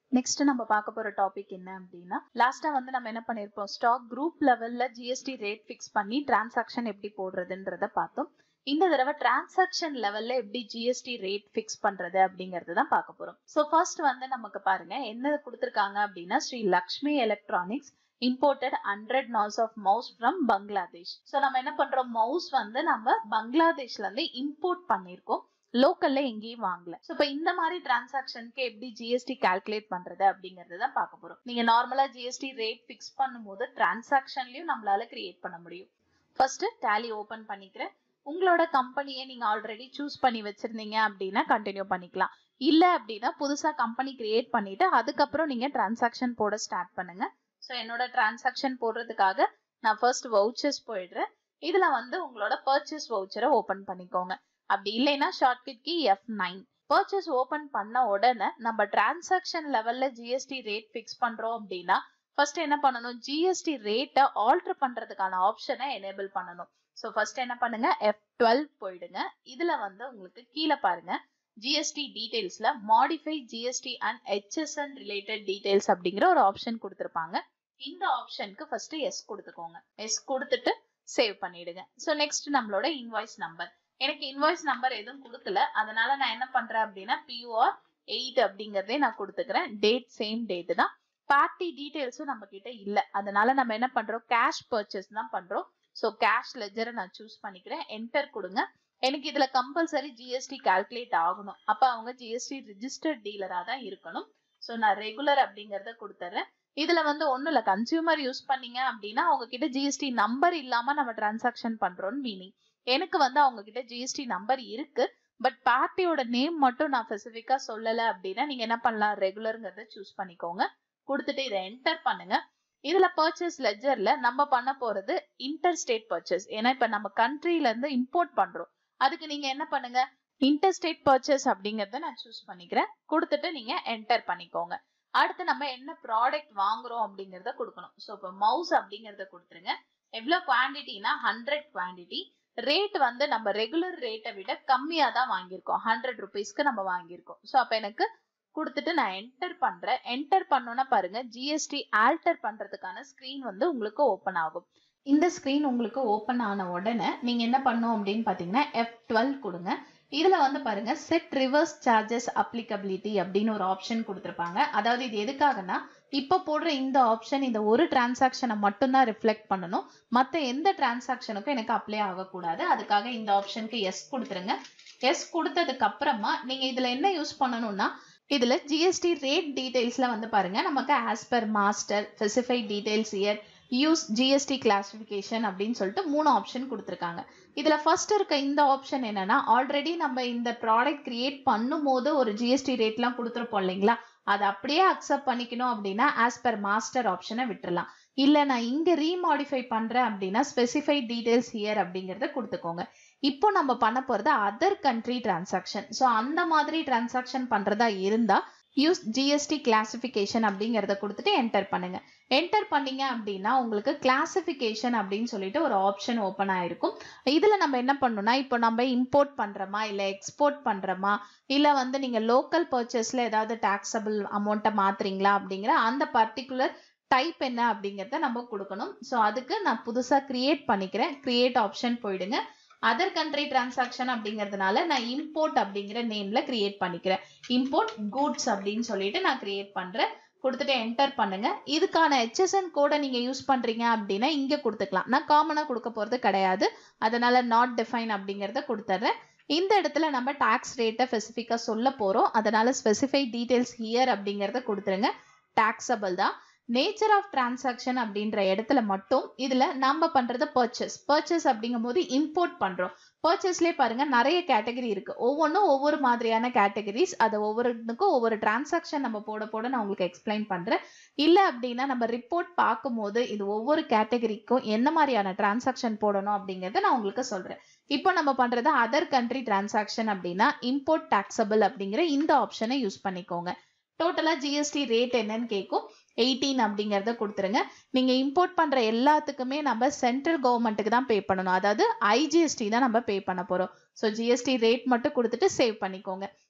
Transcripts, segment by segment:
next நம்ம பார்க்க போற டாபிக் என்ன அப்படின்னா லாஸ்டா வந்து நம்ம என்ன பண்ணிருப்போம் ஸ்டாக் குரூப் லெவல்ல ஜிஎஸ்டி ரேட் ஃபிக்ஸ் பண்ணி டிரான்சாக்ஷன் எப்படி போடுறதுன்றத பார்த்தோம் இந்த தடவை டிரான்சாக்ஷன் லெவல்ல எப்படி ஜிஎஸ்டி ரேட் ஃபிக்ஸ் பண்றது அப்படிங்கறது தான் பார்க்க போறோம் ஸோ ஃபர்ஸ்ட் வந்து நமக்கு பாருங்க என்ன கொடுத்துருக்காங்க அப்படின்னா Shri Lakshmi electronics imported hundred nos of mouse from Bangladesh so நம்ம என்ன பண்றோம் மவுஸ் வந்து நம்ம பங்களாதேஷ்ல இருந்து இம்போர்ட் பண்ணியிருக்கோம் லோக்கல்ல எங்கேயும் வாங்கல ஸோ இப்போ இந்த மாதிரி டிரான்சாக்ஷனுக்கு எப்படி ஜிஎஸ்டி கால்குலேட் பண்றது அப்படிங்கறது தான் பார்க்க போறோம் நீங்க நார்மலா ஜிஎஸ்டி ரேட் ஃபிக்ஸ் பண்ணும்போது டிரான்சாக்ஷன்லயும் நம்மளால கிரியேட் பண்ண முடியும் ஃபர்ஸ்ட் டேலி ஓபன் பண்ணிக்கிறேன் உங்களோட கம்பெனியை நீங்க ஆல்ரெடி சூஸ் பண்ணி வச்சிருந்தீங்க அப்படின்னா கண்டினியூ பண்ணிக்கலாம் இல்ல அப்படின்னா புதுசா கம்பெனி கிரியேட் பண்ணிட்டு அதுக்கப்புறம் நீங்க டிரான்சாக்ஷன் போட ஸ்டார்ட் பண்ணுங்க ஸோ என்னோட டிரான்சாக்ஷன் போடுறதுக்காக நான் ஃபர்ஸ்ட் வவுச்சர்ஸ் போயிடுறேன் இதுல வந்து உங்களோட பர்ச்சேஸ் வவுச்சரை ஓபன் பண்ணிக்கோங்க அப்படி இல்லைன்னா ஷார்ட்கட் கி எஃப் நைன் பர்ச்சேஸ் ஓபன் பண்ண உடனே நம்ம டிரான்சாக்ஷன் லெவல்ல ஜிஎஸ்டி ரேட் ஃபிக்ஸ் பண்றோம் அப்படின்னா ஃபர்ஸ்ட் என்ன பண்ணணும் ஜிஎஸ்டி ரேட்டை ஆல்டர் பண்றதுக்கான ஆப்ஷனை எனேபிள் பண்ணணும் ஸோ ஃபர்ஸ்ட் என்ன பண்ணுங்க எஃப் டுவெல் போயிடுங்க இதுல வந்து உங்களுக்கு கீழே பாருங்க ஜிஎஸ்டி டீடைல்ஸ்ல modify GST and HSN related details அப்படிங்கிற ஒரு ஆப்ஷன் கொடுத்துருப்பாங்க இந்த ஆப்ஷனுக்கு ஃபர்ஸ்ட் எஸ் கொடுத்துக்கோங்க எஸ் கொடுத்துட்டு சேவ் பண்ணிடுங்க ஸோ நெக்ஸ்ட் நம்மளோட இன்வாய்ஸ் நம்பர் எனக்கு இன்வாய்ஸ் நம்பர் எதுவும் கொடுக்கல அதனால நான் என்ன பண்றேன் அப்படின்னா பியூஆர் எயிட் அப்படிங்கறதே நான் கொடுத்துக்கிறேன் டேட் சேம் டேட் தான் பார்ட்டி டீடைல்ஸும் நம்ம கிட்ட இல்ல அதனால நம்ம என்ன பண்றோம் கேஷ் பர்ச்சேஸ் தான் பண்றோம் ஸோ கேஷ் லெஜரை நான் சூஸ் பண்ணிக்கிறேன் என்டர் கொடுங்க எனக்கு இதுல கம்பல்சரி ஜிஎஸ்டி கால்குலேட் ஆகணும் அப்ப அவங்க ஜிஎஸ்டி ரிஜிஸ்டர்ட் டீலரா தான் இருக்கணும் ஸோ நான் ரெகுலர் அப்படிங்கறத கொடுத்துறேன் இதுல வந்து ஒண்ணும் இல்ல கன்சியூமர் யூஸ் பண்ணீங்க அப்படின்னா அவங்க கிட்ட ஜிஎஸ்டி நம்பர் இல்லாம நம்ம டிரான்சாக்ஷன் பண்றோம்னு மீனிங் எனக்கு வந்து அவங்க கிட்ட ஜிஎஸ்டி நம்பர் இருக்கு பட் பார்ட்டியோட நேம் மட்டும் நான் ஸ்பெசிஃபிக்கா சொல்லல அப்படின்னா நீங்க என்ன பண்ணலாம் ரெகுலருங்கிறத சூஸ் பண்ணிக்கோங்க கொடுத்துட்டு இதை என்டர் பண்ணுங்க இதுல பர்ச்சேஸ் லெஜர்ல நம்ம பண்ண போறது இன்டர் ஸ்டேட் பர்ச்சேஸ் ஏன்னா இப்ப நம்ம கண்ட்ரில இருந்து இம்போர்ட் பண்றோம் அதுக்கு நீங்க என்ன பண்ணுங்க இன்டர் ஸ்டேட் பர்ச்சேஸ் அப்படிங்கறத நான் சூஸ் பண்ணிக்கிறேன் கொடுத்துட்டு நீங்க என்டர் பண்ணிக்கோங்க அடுத்து நம்ம என்ன ப்ராடக்ட் வாங்குறோம் அப்படிங்கறத கொடுக்கணும் ஸோ இப்போ மவுஸ் அப்படிங்கறத கொடுத்துருங்க எவ்வளவு குவான்டிட்டினா ஹண்ட்ரட் குவான்டிட்டி ரேட் வந்து நம்ம ரெகுலர் ரேட்டை விட கம்மியா தான் வாங்கியிருக்கோம் ஹண்ட்ரட் ருபீஸ்க்கு நம்ம வாங்கியிருக்கோம் ஸோ அப்ப எனக்கு கொடுத்துட்டு நான் என்டர் பண்றேன் என்டர் பண்ணோன்னா பாருங்க ஜிஎஸ்டி ஆல்டர் பண்றதுக்கான ஸ்கிரீன் வந்து உங்களுக்கு ஓப்பன் ஆகும் இந்த ஸ்கிரீன் உங்களுக்கு ஓப்பன் ஆன உடனே நீங்க என்ன பண்ணும் அப்படின்னு பாத்தீங்கன்னா எஃப் டுவெல் கொடுங்க இதுல வந்து பாருங்க செட் ரிவர்ஸ் சார்ஜஸ் அப்ளிகபிலிட்டி அப்படின்னு ஒரு ஆப்ஷன் கொடுத்துருப்பாங்க அதாவது இது எதுக்காகனா இப்ப போடுற இந்த ஆப்ஷன் இந்த ஒரு டிரான்சாக்ஷனை மட்டும்தான் ரிஃப்ளெக்ட் பண்ணணும் மத்த எந்த டிரான்சாக்ஷனுக்கும் எனக்கு அப்ளை ஆகக்கூடாது அதுக்காக இந்த ஆப்ஷனுக்கு எஸ் கொடுத்துருங்க எஸ் கொடுத்ததுக்கு அப்புறமா நீங்க இதுல என்ன யூஸ் பண்ணணும்னா இதுல ஜிஎஸ்டி ரேட் டீடைல்ஸ்ல வந்து பாருங்க நமக்கு as per master specified details year use GST classification அப்படின்னு சொல்லிட்டு மூணு ஆப்ஷன் கொடுத்துருக்காங்க இதுல ஃபர்ஸ்ட் இருக்க இந்த ஆப்ஷன் என்னன்னா ஆல்ரெடி நம்ம இந்த ப்ராடக்ட் கிரியேட் பண்ணும் போது ஒரு ஜிஎஸ்டி ரேட்லாம் கொடுத்துருப்போம் இல்லைங்களா அதை அப்படியே அக்செப்ட் பண்ணிக்கணும் அப்படின்னா ஆஸ் பர் மாஸ்டர் ஆப்ஷனை விட்டுறலாம் இல்ல நான் இங்க ரீமாடிஃபை பண்றேன் அப்படின்னா ஸ்பெசிஃபைட் டீடைல்ஸ் ஹியர் அப்படிங்கறத கொடுத்துக்கோங்க இப்போ நம்ம பண்ண போறது அதர் கண்ட்ரி டிரான்சாக்ஷன் ஸோ அந்த மாதிரி டிரான்சாக்ஷன் பண்றதா இருந்தா யூஸ் ஜிஎஸ்டி கிளாசிபிகேஷன் அப்படிங்கறத கொடுத்துட்டு என்டர் பண்ணுங்க என்டர் பண்ணீங்க அப்படின்னா உங்களுக்கு கிளாசிபிகேஷன் அப்படின்னு சொல்லிட்டு ஒரு ஆப்ஷன் ஓப்பன் ஆயிருக்கும் இதுல நம்ம என்ன பண்ணணும்னா இப்போ நம்ம இம்போர்ட் பண்றோமா இல்ல எக்ஸ்போர்ட் பண்றோமா இல்ல வந்து நீங்க லோக்கல் பர்ச்சேஸ்ல ஏதாவது டாக்ஸபிள் அமௌண்ட்டை மாத்துறீங்களா அப்படிங்கிற அந்த பர்டிகுலர் டைப் என்ன அப்படிங்கறத நம்ம கொடுக்கணும் ஸோ அதுக்கு நான் புதுசா கிரியேட் பண்ணிக்கிறேன் கிரியேட் ஆப்ஷன் போயிடுங்க அதர் கண்ட்ரி டிரான்சாக்ஷன் அப்படிங்கிறதுனால நான் இம்போர்ட் அப்படிங்கிற நேம்ல கிரியேட் பண்ணிக்கிறேன் இம்போர்ட் கூட்ஸ் அப்படின்னு சொல்லிட்டு நான் கிரியேட் பண்றேன் கொடுத்துட்டு என்டர் பண்ணுங்க இதுக்கான ஹெச்எஸ்என் கோடை நீங்க யூஸ் பண்றீங்க அப்படின்னா இங்க கொடுத்துக்கலாம் நான் காமனா கொடுக்க போறது கிடையாது அதனால நாட் டிஃபைன் அப்படிங்கறத கொடுத்துட்றேன் இந்த இடத்துல நம்ம டாக்ஸ் ரேட்டை ஸ்பெசிஃபிக்கா சொல்ல போறோம் அதனால ஸ்பெசிஃபை டீடைல்ஸ் ஹியர் அப்படிங்கறத கொடுத்துருங்க டாக்ஸபிள் தான் நேச்சர் ஆஃப் டிரான்சாக்ஷன் அப்படின்ற இடத்துல மட்டும் இதுல நம்ம பண்றது பர்ச்சேஸ் பர்ச்சேஸ் அப்படிங்கும் போது இம்போர்ட் பண்றோம் பர்ச்சேஸ்லேயே பாருங்க நிறைய கேட்டகரி இருக்கு ஒவ்வொன்றும் ஒவ்வொரு மாதிரியான கேட்டகரிஸ் அதை ஒவ்வொருனுக்கும் ஒவ்வொரு டிரான்சாக்ஷன் நம்ம போட போட நான் உங்களுக்கு எக்ஸ்பிளைன் பண்றேன் இல்ல அப்படின்னா நம்ம ரிப்போர்ட் பார்க்கும்போது இது ஒவ்வொரு கேட்டகரிக்கும் என்ன மாதிரியான டிரான்சாக்ஷன் போடணும் அப்படிங்கறத நான் உங்களுக்கு சொல்றேன் இப்போ நம்ம பண்றது அதர் கண்ட்ரி டிரான்சாக்ஷன் அப்படின்னா இம்போர்ட் டாக்ஸபிள் அப்படிங்கிற இந்த ஆப்ஷனை யூஸ் பண்ணிக்கோங்க டோட்டலா ஜிஎஸ்டி ரேட் என்னன்னு கேட்கும் எயிட்டீன் அப்படிங்கறத கொடுத்துருங்க நீங்க இம்போர்ட் பண்ற எல்லாத்துக்குமே நம்ம சென்ட்ரல் கவர்மெண்ட்டுக்கு தான் பே பண்ணணும் அதாவது ஐஜிஎஸ்டி தான் நம்ம பே பண்ண போறோம் ஸோ ஜிஎஸ்டி ரேட் மட்டும் கொடுத்துட்டு சேவ் பண்ணிக்கோங்க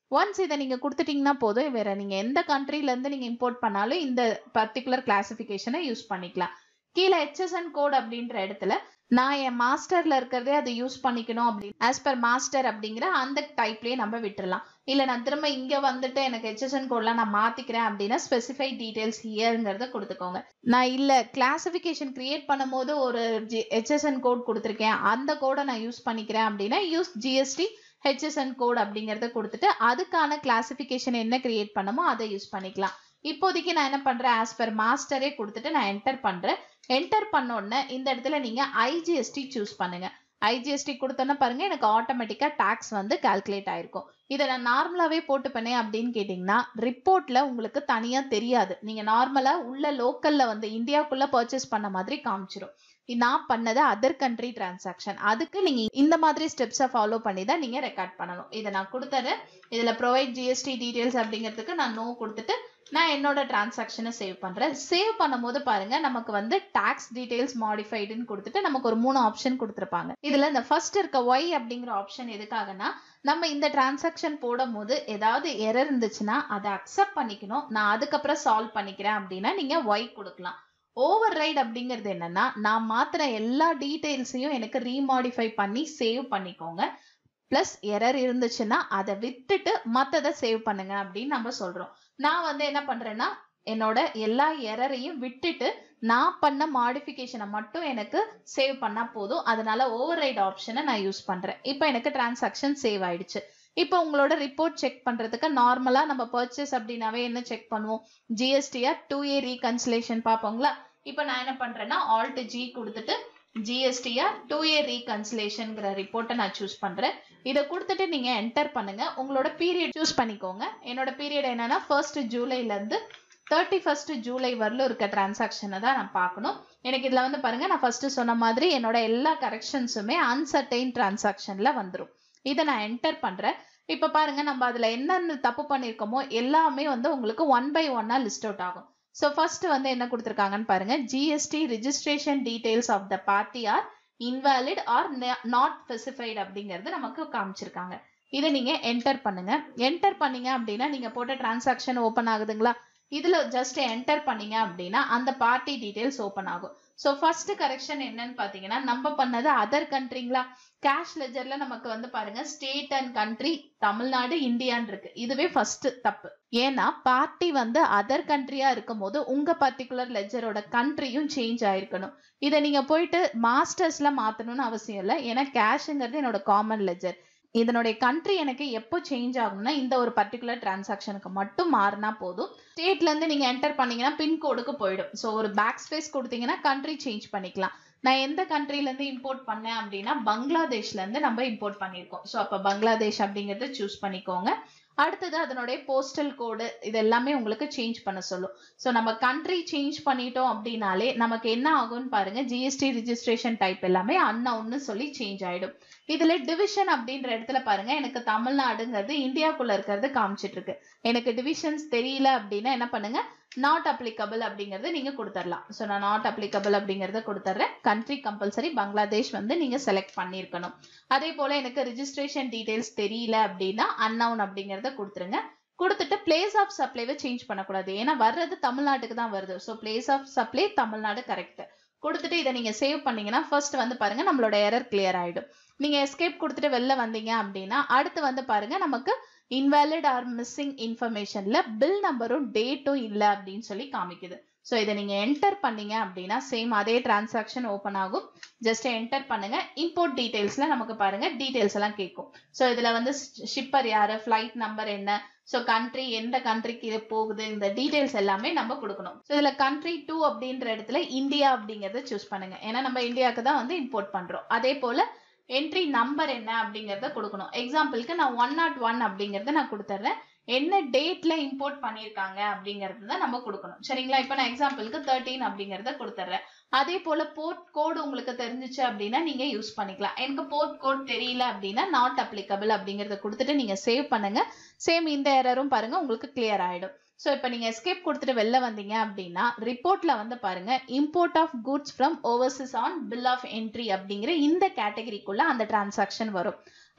ஒன்ஸ் இதை நீங்கள் கொடுத்துட்டீங்கன்னா போதும் வேற நீங்கள் எந்த கண்ட்ரிலேருந்து நீங்கள் இம்போர்ட் பண்ணாலும் இந்த பர்டிகுலர் கிளாசிஃபிகேஷனை யூஸ் பண்ணிக்கலாம் கீழே ஹெச்எஸ்என் கோட் அப்படின்ற இடத்துல நான் என் மாஸ்டர்ல இருக்கிறதே அதை யூஸ் பண்ணிக்கணும் அப்படின்னு ஆஸ் பர் மாஸ்டர் அப்படிங்கிற அந்த டைப்லயே நம்ம விட்டுறலாம் இல்ல நான் திரும்ப இங்க வந்துட்டு எனக்கு ஹெச்எஸ்என் கோட்லாம் நான் மாத்திக்கிறேன் அப்படின்னா ஸ்பெசிஃபை டீடைல்ஸ் ஹியர்ங்கிறத கொடுத்துக்கோங்க நான் இல்ல கிளாசிபிகேஷன் கிரியேட் பண்ணும்போது ஒரு ஹெச்எஸ்என் கோட் கொடுத்துருக்கேன் அந்த கோடை நான் யூஸ் பண்ணிக்கிறேன் அப்படின்னா யூஸ் ஜிஎஸ்டி ஹெச்எஸ்என் கோட் அப்படிங்கறத கொடுத்துட்டு அதுக்கான கிளாசிபிகேஷன் என்ன கிரியேட் பண்ணமோ அதை யூஸ் பண்ணிக்கலாம் இப்போதைக்கு நான் என்ன பண்றேன் ஆஸ் பர் மாஸ்டரே கொடுத்துட்டு நான் என்டர் பண்றேன் என்டர் பண்ண உடனே இந்த இடத்துல நீங்க ஐஜிஎஸ்டி சூஸ் பண்ணுங்க ஐஜிஎஸ்டி கொடுத்தோன்னா பாருங்க எனக்கு ஆட்டோமேட்டிக்கா டாக்ஸ் வந்து கால்குலேட் ஆயிருக்கும் இதை நான் நார்மலாவே போட்டுப்பேனே அப்படின்னு கேட்டிங்கன்னா ரிப்போர்ட்ல உங்களுக்கு தனியா தெரியாது நீங்க நார்மலா உள்ள லோக்கல்ல வந்து இந்தியாவுக்குள்ள பர்ச்சேஸ் பண்ண மாதிரி காமிச்சிரும் நான் பண்ணது அதர் கண்ட்ரி டிரான்சாக்ஷன் அதுக்கு நீங்க இந்த மாதிரி ஸ்டெப்ஸை ஃபாலோ பண்ணி தான் நீங்க ரெக்கார்ட் பண்ணணும் இதை நான் கொடுத்துறேன் இதுல ப்ரொவைட் ஜிஎஸ்டி டீடைல்ஸ் அப்படிங்கிறதுக்கு நான் நோ கொடுத்துட்டு நான் என்னோட டிரான்சாக்ஷனை சேவ் பண்றேன் சேவ் பண்ணும்போது பாருங்க நமக்கு வந்து டாக்ஸ் டீடைல்ஸ் மாடிஃபைடுன்னு கொடுத்துட்டு நமக்கு ஒரு மூணு ஆப்ஷன் கொடுத்துருப்பாங்க இதுல இந்த ஃபர்ஸ்ட் இருக்க ஒய் அப்படிங்கிற ஆப்ஷன் எதுக்காகனா நம்ம இந்த டிரான்சாக்ஷன் போடும் போது ஏதாவது எரர் இருந்துச்சுன்னா அதை அக்செப்ட் பண்ணிக்கணும் நான் அதுக்கப்புறம் சால்வ் பண்ணிக்கிறேன் அப்படின்னா நீங்க ஒய் கொடுக்கலாம் ஓவர் ரைட் அப்படிங்கிறது என்னன்னா நான் மாத்திர எல்லா டீடைல்ஸையும் எனக்கு ரீமாடிஃபை பண்ணி சேவ் பண்ணிக்கோங்க பிளஸ் எரர் இருந்துச்சுன்னா அதை விட்டுட்டு மற்றதை சேவ் பண்ணுங்க அப்படின்னு நம்ம சொல்றோம் நான் வந்து என்ன பண்றேன்னா என்னோட எல்லா எரரையும் விட்டுட்டு நான் பண்ண மாடிஃபிகேஷனை மட்டும் எனக்கு சேவ் பண்ணா போதும் அதனால ஓவர் ரைட் ஆப்ஷனை நான் யூஸ் பண்றேன் இப்போ எனக்கு டிரான்சாக்ஷன் சேவ் ஆயிடுச்சு இப்போ உங்களோட ரிப்போர்ட் செக் பண்றதுக்கு நார்மலா நம்ம பர்ச்சேஸ் அப்படின்னாவே என்ன செக் பண்ணுவோம் ஜிஎஸ்டியா டூ ஏ ரீகன்சிலேஷன் பார்ப்போங்களா இப்போ நான் என்ன பண்றேன்னா ஆல்ட் ஜி கொடுத்துட்டு ஜிஎஸ்டியா டூ ஏ ரீகன்சிலேஷன்ங்கிற ரிப்போர்ட்டை நான் சூஸ் பண்றேன் இதை கொடுத்துட்டு நீங்க என்டர் பண்ணுங்க உங்களோட பீரியட் சூஸ் பண்ணிக்கோங்க என்னோட பீரியட் என்னன்னா ஃபர்ஸ்ட் ஜூலைல இருந்து தேர்ட்டி ஃபர்ஸ்ட் ஜூலை வரலும் இருக்க டிரான்சாக்ஷனை தான் நான் பார்க்கணும் எனக்கு இதுல வந்து பாருங்க நான் ஃபர்ஸ்ட் சொன்ன மாதிரி என்னோட எல்லா கரெக்ஷன்ஸுமே அன்சர்டைன் டிரான்சாக்ஷன்ல வந்துடும் இதை நான் என்டர் பண்றேன் இப்ப பாருங்க நம்ம அதுல என்னென்ன தப்பு பண்ணிருக்கோமோ எல்லாமே வந்து உங்களுக்கு ஒன் பை ஒன்னா லிஸ்ட் அவுட் ஆகும் ஸோ ஃபர்ஸ்ட் வந்து என்ன கொடுத்துருக்காங்கன்னு பாருங்க GST registration details of the party are invalid or not specified அப்படிங்கிறது நமக்கு காமிச்சிருக்காங்க இதை நீங்க என்டர் பண்ணுங்க என்டர் பண்ணீங்க அப்படின்னா நீங்க போட்ட டிரான்சாக்ஷன் ஓப்பன் ஆகுதுங்களா இதுல ஜஸ்ட் என்டர் பண்ணீங்க அப்படின்னா அந்த பார்ட்டி டீடைல்ஸ் ஓப்பன் ஆகும் ஸோ ஃபர்ஸ்ட் கரெக்ஷன் என்னன்னு பாத்தீங்கன்னா நம்ம பண்ணது அதர் கண்ட்ரிங்களா கேஷ் லெஜர்ல நமக்கு வந்து பாருங்க ஸ்டேட் அண்ட் கண்ட்ரி தமிழ்நாடு இந்தியான்னு இருக்கு இதுவே ஃபர்ஸ்ட் தப்பு ஏன்னா பார்ட்டி வந்து அதர் கண்ட்ரியா இருக்கும் போது உங்க பர்டிகுலர் லெஜரோட கண்ட்ரியும் சேஞ்ச் ஆயிருக்கணும் இதை நீங்க போயிட்டு மாஸ்டர்ஸ்ல மாத்தணும்னு அவசியம் இல்லை ஏன்னா கேஷ்ங்கிறது என்னோட காமன் லெஜர் இதனுடைய கண்ட்ரி எனக்கு எப்போ சேஞ்ச் ஆகும்னா இந்த ஒரு பர்டிகுலர் டிரான்சாக்ஷனுக்கு மட்டும் மாறினா போதும் ஸ்டேட்ல இருந்து நீங்க என்டர் பண்ணீங்கன்னா பின்கோடுக்கு போயிடும் ஸோ ஒரு பேக் ஸ்பேஸ் கொடுத்தீங்கன்னா கண்ட்ரி சேஞ்ச் பண்ணிக்கலாம் நான் எந்த கண்ட்ரில இருந்து இம்போர்ட் பண்ணேன் அப்படின்னா பங்களாதேஷ்ல இருந்து நம்ம இம்போர்ட் பண்ணியிருக்கோம் ஸோ அப்போ பங்களாதேஷ் அப்படிங்கறத சூஸ் பண்ணிக்கோங்க அடுத்தது அதனுடைய போஸ்டல் கோடு இது எல்லாமே உங்களுக்கு சேஞ்ச் பண்ண சொல்லும் ஸோ நம்ம கண்ட்ரி சேஞ்ச் பண்ணிட்டோம் அப்படின்னாலே நமக்கு என்ன ஆகும்னு பாருங்க ஜிஎஸ்டி ரிஜிஸ்ட்ரேஷன் டைப் எல்லாமே அன்னவுன்னு சொல்லி சேஞ்ச் ஆயிடும் இதுல டிவிஷன் அப்படின்ற இடத்துல பாருங்க எனக்கு தமிழ்நாடுங்கிறது இந்தியாக்குள்ள இருக்கிறது காமிச்சிட்டு இருக்கு எனக்கு டிவிஷன்ஸ் தெரியல அப்படின்னா என்ன பண்ணுங்க நாட் அப்ளிகபிள் அப்படிங்கறது நீங்க கொடுத்துடலாம் ஸோ நான் நாட் அப்ளிகபிள் அப்படிங்கறத கொடுத்துட்றேன் கண்ட்ரி கம்பல்சரி பங்களாதேஷ் வந்து நீங்க செலக்ட் பண்ணிருக்கணும் அதே போல எனக்கு ரிஜிஸ்ட்ரேஷன் டீடைல்ஸ் தெரியல அப்படின்னா அன்னவுன் அப்படிங்கறத கொடுத்துருங்க கொடுத்துட்டு பிளேஸ் ஆஃப் சப்ளைவை சேஞ்ச் பண்ணக்கூடாது ஏன்னா வர்றது தமிழ்நாட்டுக்கு தான் வருது so place of supply Tamil Nadu correct கொடுத்துட்டு இதை நீங்க சேவ் பண்ணீங்கன்னா ஃபர்ஸ்ட் வந்து பாருங்க நம்மளோட எரர் கிளியர் ஆயிடும் நீங்க எஸ்கேப் கொடுத்துட்டு வெளில வந்தீங்க அப்படின்னா அடுத்து வந்து பாருங்க நமக்கு இன்வேலிட் ஆர் மிஸ்ஸிங் இன்ஃபர்மேஷன்ல பில் நம்பரும் டேட்டும் இல்லை அப்படின்னு சொல்லி காமிக்குது ஸோ இதை நீங்க என்டர் பண்ணீங்க அப்படின்னா சேம் அதே டிரான்சாக்ஷன் ஓப்பன் ஆகும் ஜஸ்ட் என்டர் பண்ணுங்க இம்போர்ட் டீடைல்ஸ்ல நமக்கு பாருங்க டீடைல்ஸ் எல்லாம் கேட்கும் ஸோ இதுல வந்து ஷிப்பர் யாரு ஃபிளைட் நம்பர் என்ன ஸோ கண்ட்ரி எந்த கண்ட்ரிக்கு இது போகுது இந்த டீடைல்ஸ் எல்லாமே நம்ம கொடுக்கணும் ஸோ இதுல கண்ட்ரி டூ அப்படின்ற இடத்துல இந்தியா அப்படிங்கறத சூஸ் பண்ணுங்க ஏன்னா நம்ம இந்தியாவுக்கு தான் வந்து இம்போர்ட் பண்றோம் அதே போல என்ட்ரி நம்பர் என்ன அப்படிங்கறத கொடுக்கணும் எக்ஸாம்பிளுக்கு நான் ஒன் நாட் ஒன் அப்படிங்கறத நான் கொடுத்துட்றேன் என்ன டேட்ல இம்போர்ட் பண்ணிருக்காங்க அப்படிங்கறது தான் நம்ம கொடுக்கணும் சரிங்களா இப்போ நான் எக்ஸாம்பிளுக்கு தேர்ட்டீன் அப்படிங்கறத கொடுத்துட்றேன் அதே போல போர்ட் கோடு உங்களுக்கு தெரிஞ்சிச்சு அப்படின்னா நீங்க யூஸ் பண்ணிக்கலாம் எனக்கு போர்ட் கோட் தெரியல அப்படின்னா நாட் அப்ளிகபிள் அப்படிங்கறத கொடுத்துட்டு நீங்க சேவ் பண்ணுங்க சேம் இந்த எரரும் பாருங்க உங்களுக்கு கிளியர் ஆயிடும் ஸோ இப்போ நீங்கள் எஸ்கேப் கொடுத்துட்டு வெளில வந்தீங்க அப்படின்னா ரிப்போர்ட்ல வந்து பாருங்க import of goods from overseas on bill of entry அப்படிங்கிற இந்த கேட்டகரிக்குள்ள அந்த டிரான்சாக்ஷன் வரும்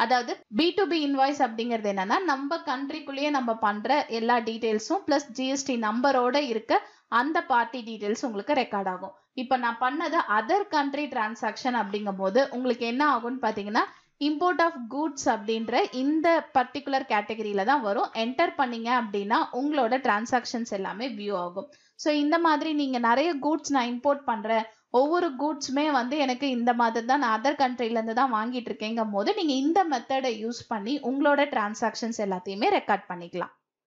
அதாவது பி டு பி இன்வாய்ஸ் அப்படிங்கிறது என்னன்னா நம்ம கண்ட்ரிக்குள்ளேயே நம்ம பண்ற எல்லா டீடைல்ஸும் பிளஸ் ஜிஎஸ்டி நம்பரோட இருக்க அந்த பார்ட்டி டீடைல்ஸ் உங்களுக்கு ரெக்கார்ட் ஆகும் இப்போ நான் பண்ணது அதர் கண்ட்ரி டிரான்சாக்ஷன் அப்படிங்கும் போது உங்களுக்கு என்ன ஆகும்னு பார்த்தீங்கன்னா இம்போர்ட் ஆஃப் கூட்ஸ் அப்படின்ற இந்த பர்டிகுலர் கேட்டகரியில தான் வரும் என்டர் பண்ணீங்க அப்படின்னா உங்களோட டிரான்சாக்ஷன்ஸ் எல்லாமே வியூ ஆகும் ஸோ இந்த மாதிரி நீங்க நிறைய கூட்ஸ் நான் இம்போர்ட் பண்றேன் ஒவ்வொரு கூட்ஸுமே வந்து எனக்கு இந்த மாதிரி தான் நான் அதர் கண்ட்ரிலேருந்து தான் வாங்கிட்டு இருக்கேங்கும் போது நீங்கள் இந்த மெத்தடை யூஸ் பண்ணி உங்களோட டிரான்சாக்ஷன்ஸ் எல்லாத்தையுமே ரெக்கார்ட் பண்ணிக்கலாம்